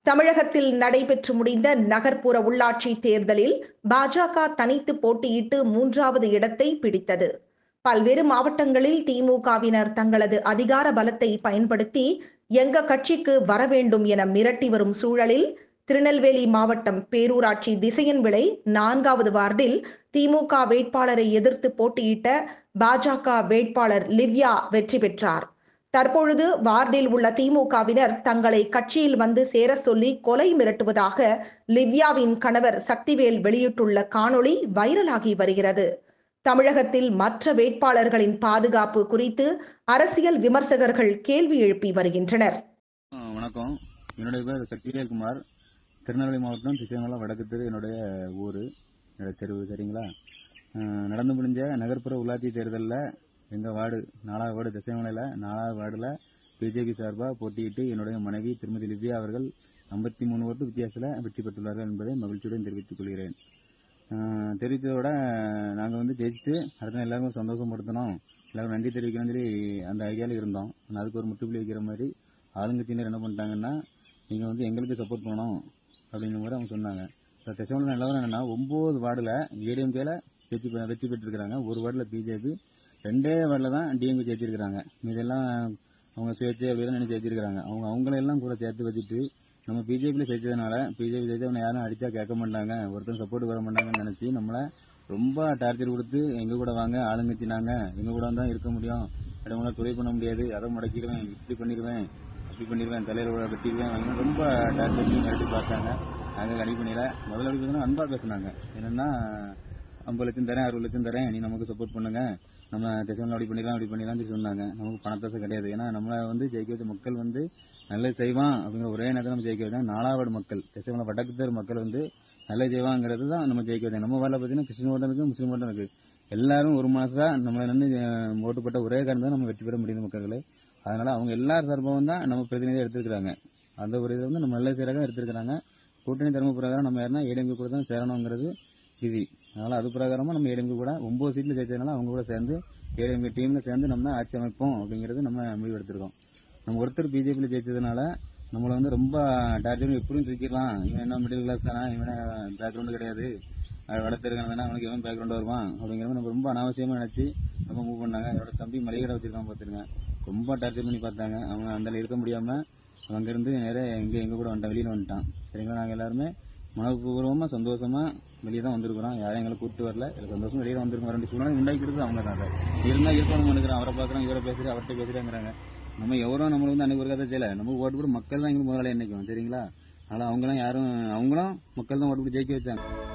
தமிழகத்தில் நடைபெற்று முடிந்த நகர்ப்புற உள்ளாட்சி தேர்தலில் பாஜக தனித்து போட்டியிட்டு மூன்றாவது இடத்தை பிடித்தது பல்வேறு மாவட்டங்களில் திமுகவினர் தங்களது அதிகார பலத்தை பயன்படுத்தி எங்க கட்சிக்கு வர வேண்டும் என மிரட்டி வரும் சூழலில் திருநெல்வேலி மாவட்டம் பேரூராட்சி திசையன் விளை நான்காவது வார்டில் திமுக வேட்பாளரை எதிர்த்து போட்டியிட்ட பாஜக வேட்பாளர் லிவ்யா வெற்றி பெற்றார் தற்பொழுது வார்டில் உள்ள திமுகவினர் தங்களை கட்சியில் வந்து சேர சொல்லி கொலை மிரட்டுவதாக லிவ்யாவின் கணவர் சக்திவேல் வெளியிட்டுள்ள காணொளி வைரலாகி வருகிறது தமிழகத்தில் மற்ற வேட்பாளர்களின் பாதுகாப்பு குறித்து அரசியல் விமர்சகர்கள் கேள்வி எழுப்பி வருகின்றனர் ஆ, வணக்கம் என்னுடைய பேர் சக்திவேல் குமார் திருநெல்வேலி மாவட்டம் திசைமலை வடக்கு தெரு என்னுடைய ஊர் என்னுடைய தெருவு சரிங்களா ஆ, நடந்து முடிஞ்ச நகர்ப்புற உள்ளாட்சி தேர்தலில் எங்கள் வார்டு நாலாவது வார்டு திசைமலையில் நாலாவது வார்டில் பிஜேபி சார்பாக போட்டியிட்டு என்னுடைய மனைவி திருமதி லிவ்யா அவர்கள் ஐம்பத்தி மூணு ஓட்டு வித்தியாசத்தில் வெற்றி பெற்றுள்ளார்கள் என்பதை மகிழ்ச்சியுடன் தெரிவித்துக் கொள்கிறேன் ஆ, தெரிவித்ததோட நாங்கள் வந்து ஜெயிச்சுட்டு அடுத்த நாள் எல்லாருக்கும் சந்தோஷப்படுத்தணும் எல்லாரும் நன்றி தெரிவிக்கணும்னு சொல்லி அந்த ஐடியாவில் இருந்தோம் ஆனால் அதுக்கு ஒரு முற்றுப்புள்ளி வைக்கிற மாதிரி ஆளுங்கட்சியினர் என்ன பண்ணிட்டாங்கன்னா நீங்கள் வந்து எங்களுக்கு சப்போர்ட் பண்ணணும் அப்படிங்கிற மாதிரி அவங்க சொன்னாங்க இந்த திசைமலை நிலவரம் என்னன்னா ஒம்பது வார்டில் ஏடிஎம்கேல வெற்றி பெ- வெற்றி பெற்றிருக்கிறாங்க ஒரு வார்டில் பிஜேபி ரெண்டே வார்டில் தான் டிஎம்கே ஜெயிச்சிருக்கிறாங்க இதெல்லாம் அவங்க சுயேட்சை அப்படின்னு நினைச்சு ஜெயிச்சிருக்கிறாங்க அவங்க அவங்களெல்லாம் கூட சேர்த்து வச்சுட்டு நம்ம பிஜேபியில் ஜெயிச்சதுனால பிஜேபி ஜெயிச்சு அவனை யாரும் அடிச்சா கேட்க மாட்டாங்க ஒருத்தர் சப்போர்ட் வர மாட்டாங்கன்னு நினச்சி நம்மளை ரொம்ப டார்ச்சர் கொடுத்து எங்கள் கூட வாங்க ஆளுங்கட்சி நாங்கள் எங்கள் கூட தான் இருக்க முடியும் இடங்கள துறை பண்ண முடியாது அதை முடக்கிடுவேன் இப்படி பண்ணிடுவேன் அப்படி பண்ணிடுவேன் தலையில் வெட்டிடுவேன் அவங்க ரொம்ப டார்ச்சர் பண்ணி மிரட்டி பார்த்தாங்க நாங்கள் கணி பண்ணிடல முதல்ல எப்படி பார்த்தீங்கன்னா அன்பாக பேசுனாங்க என்னென்னா ஐம்பது லட்சம் தரேன் அறுபது லட்சம் தரேன் நீ நமக்கு சப்போர்ட் பண்ணுங்க நம்ம திசையில் அப்படி பண்ணிடலாம் அப்படி பண்ணிடலாம் சொல்லி சொன்னாங்க நமக்கு பணத்தாசை கிடையாது ஏன்னா நம்மளை வந்து ஜெயிக்க வச்ச மக்கள் வந்து நல்லது செய்வான் அப்படிங்கிற ஒரே நேரத்தில் நம்ம ஜெயிக்க வச்சாங்க நாலாவது மக்கள் திசைமலை வடக்கு தெரு மக்கள் வந்து நல்லது செய்வாங்கிறது தான் நம்ம ஜெயிக்க வச்சாங்க நம்ம வரல பார்த்தீங்கன்னா கிறிஸ்டின் ஓட்டம் இருக்கு முஸ்லீம் ஓட்டம் இருக்கு எல்லாரும் ஒரு மாசா நம்மளை நின்று ஓட்டு போட்ட ஒரே காரணம் தான் நம்ம வெற்றி பெற முடியுது மக்களே அதனால அவங்க எல்லார் சார்பாகவும் தான் நம்ம பிரதிநிதியாக எடுத்திருக்கிறாங்க அந்த ஒரு இதை வந்து நம்ம நல்ல சீராக எடுத்திருக்கிறாங்க கூட்டணி தர்ம பிரகாரம் நம்ம யாருன்னா ஏடிஎம்கே கூட தான் சேரணுங்கிறது விதி அதனால அது பிரகாரமா நம்ம ஏடிஎம்கே கூட ஒன்பது சீட்ல ஜெயிச்சதுனால அவங்க கூட சேர்ந்து ஏடிஎம்கே டீம்ல சேர்ந்து நம்ம ஆட்சி அமைப்போம் அப்படிங்கிறது நம்ம முடிவு எடுத்திருக்கோம் நம்ம ஒருத்தர் பிஜேபியில் ஜெயிச்சதுனால நம்மளை வந்து ரொம்ப டார்ச்சர் எப்படியும் தூக்கிடலாம் இவன் என்ன மிடில் கிளாஸ் தானே இவன் பேக்ரவுண்டு கிடையாது வளர்த்துருக்காங்க அவனுக்கு எவன் பேக்ரவுண்ட் வருவான் அப்படிங்கிற மாதிரி நம்ம ரொம்ப அனாவசியமா நினைச்சு நம்ம மூவ் பண்ணாங்க என்னோட தம்பி மளிகை கடை வச்சிருக்கான் பார்த்துருங்க ரொம்ப டார்ச்சர் பண்ணி பார்த்தாங்க அவன் அந்த இருக்க முடியாம அங்கிருந்து நேரா எங்க எங்க கூட வந்துட்டான் வெளியில வந்துட்டான் சரிங்களா நாங்க எல்லாருமே மனப்பூர்வமா சந்தோஷமா வெளியே தான் வந்திருக்கிறோம் யாரும் எங்களை கூப்பிட்டு வரல இல்லை சந்தோஷம் வெளியே வந்திருக்கோம் ரெண்டு சூழ்நிலை உண்டாக்கிறது அவங்க தான் இருந்தா இருக்கணும் நினைக்கிறோம் அவரை பார்க்குறோம் இவரை பேசுறேன் அவர்கிட்ட பேசுறேங்கிறாங்க நம்ம எவரும் நம்மள வந்து அன்னைக்கு ஒரு கதை செய்யல நம்ம ஓட்டு போட்டு மக்கள் தான் எங்களுக்கு முதல்ல என்னைக்கும் சரிங்களா அதனால அவங்களாம் யாரும் அவங்களும் மக்கள் தான் ஓட்டு போட்டு ஜெயிக்க வச்சாங்க